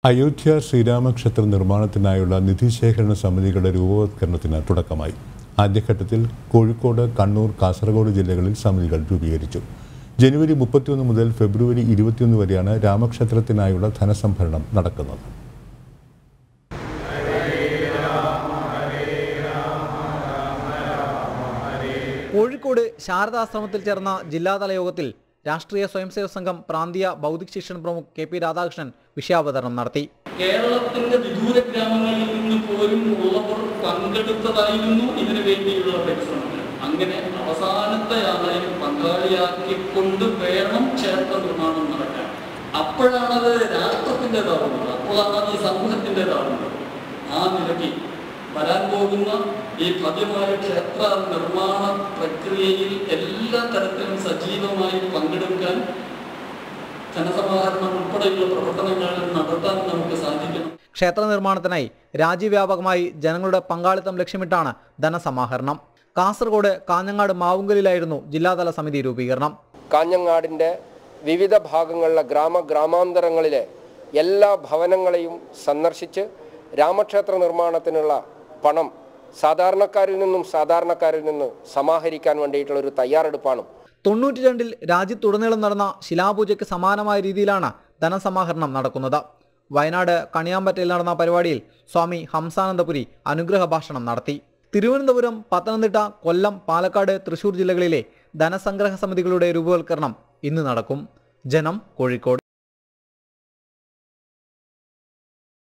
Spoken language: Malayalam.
അയോധ്യ ശ്രീരാമക്ഷേത്ര നിർമ്മാണത്തിനായുള്ള നിധിശേഖരണ സമിതികളുടെ രൂപവത്കരണത്തിന് തുടക്കമായി ആദ്യഘട്ടത്തിൽ കോഴിക്കോട് കണ്ണൂർ കാസർഗോഡ് ജില്ലകളിൽ സമിതികൾ രൂപീകരിച്ചു ജനുവരി മുപ്പത്തിയൊന്ന് മുതൽ ഫെബ്രുവരി ഇരുപത്തിയൊന്ന് വരെയാണ് രാമക്ഷേത്രത്തിനായുള്ള ധനസംഭരണം നടക്കുന്നത് കോഴിക്കോട് ശാരദാശ്രമത്തിൽ ചേർന്ന ജില്ലാതല യോഗത്തിൽ രാഷ്ട്രീയ സ്വയംസേവക സംഘം പ്രാന്തീയ ബൗദ്ധിക് ശിക്ഷൺ പ്രമുഖ് കെ പി രാധാകൃഷ്ണൻ വിഷയാവതരണം നടത്തി കേരളത്തിന്റെ വിദൂര ഗ്രാമങ്ങളിൽ നിന്ന് പോലും ഉള്ളവർ പങ്കെടുത്തതായിരുന്നു ഇതിനു വേണ്ടിയുള്ള പരിശ്രമങ്ങൾ അങ്ങനെ അവസാനത്തെ ആളെയും പങ്കാളിയാക്കിക്കൊണ്ട് വേണം ക്ഷേത്ര നിർമ്മാണം നടക്കാൻ അപ്പോഴാണത് രാഷ്ട്രത്തിൻ്റെതാവുന്നത് അപ്പോഴാണ് ഈ സമൂഹത്തിൻ്റെതാവുന്നത് ആ നിലയ്ക്ക് വരാൻ പോകുന്ന ഈ ഭവ്യമായ ക്ഷേത്ര നിർമ്മാണ പ്രക്രിയയിൽ എല്ലാ തരത്തിലും സജീവമായി പങ്കെടുക്കാൻ ധനസമാഹരണം ഉൾപ്പെടെയുള്ള പ്രവർത്തനങ്ങൾ നടത്താൻ നമുക്ക് സാധിക്കണം ക്ഷേത്ര നിർമ്മാണത്തിനായി രാജ്യവ്യാപകമായി ജനങ്ങളുടെ പങ്കാളിത്തം ലക്ഷ്യമിട്ടാണ് ധനസമാഹരണം കാസർഗോഡ് കാഞ്ഞങ്ങാട് മാവുങ്കലിലായിരുന്നു ജില്ലാതല സമിതി രൂപീകരണം കാഞ്ഞങ്ങാടിൻ്റെ വിവിധ ഭാഗങ്ങളിലെ ഗ്രാമ ഗ്രാമാന്തരങ്ങളിലെ എല്ലാ ഭവനങ്ങളെയും സന്ദർശിച്ച് രാമക്ഷേത്ര നിർമ്മാണത്തിനുള്ള പണം സാധാരണക്കാരിൽ നിന്നും സാധാരണക്കാരിൽ നിന്ന് സമാഹരിക്കാൻ വേണ്ടിയിട്ടുള്ള ഒരു തയ്യാറെടുപ്പാണ് തൊണ്ണൂറ്റി രണ്ടിൽ രാജ്യത്തുടനീളം നടന്ന ശിലാപൂജയ്ക്ക് സമാനമായ രീതിയിലാണ് ധനസമാഹരണം നടക്കുന്നത് വയനാട് കണിയാമ്പറ്റയിൽ നടന്ന പരിപാടിയിൽ സ്വാമി ഹംസാനന്ദപുരി അനുഗ്രഹ ഭാഷണം നടത്തി തിരുവനന്തപുരം പത്തനംതിട്ട കൊല്ലം പാലക്കാട് തൃശൂർ ജില്ലകളിലെ ധനസംഗ്രഹ സമിതികളുടെ രൂപവൽക്കരണം ഇന്ന് നടക്കും ജനം കോഴിക്കോട്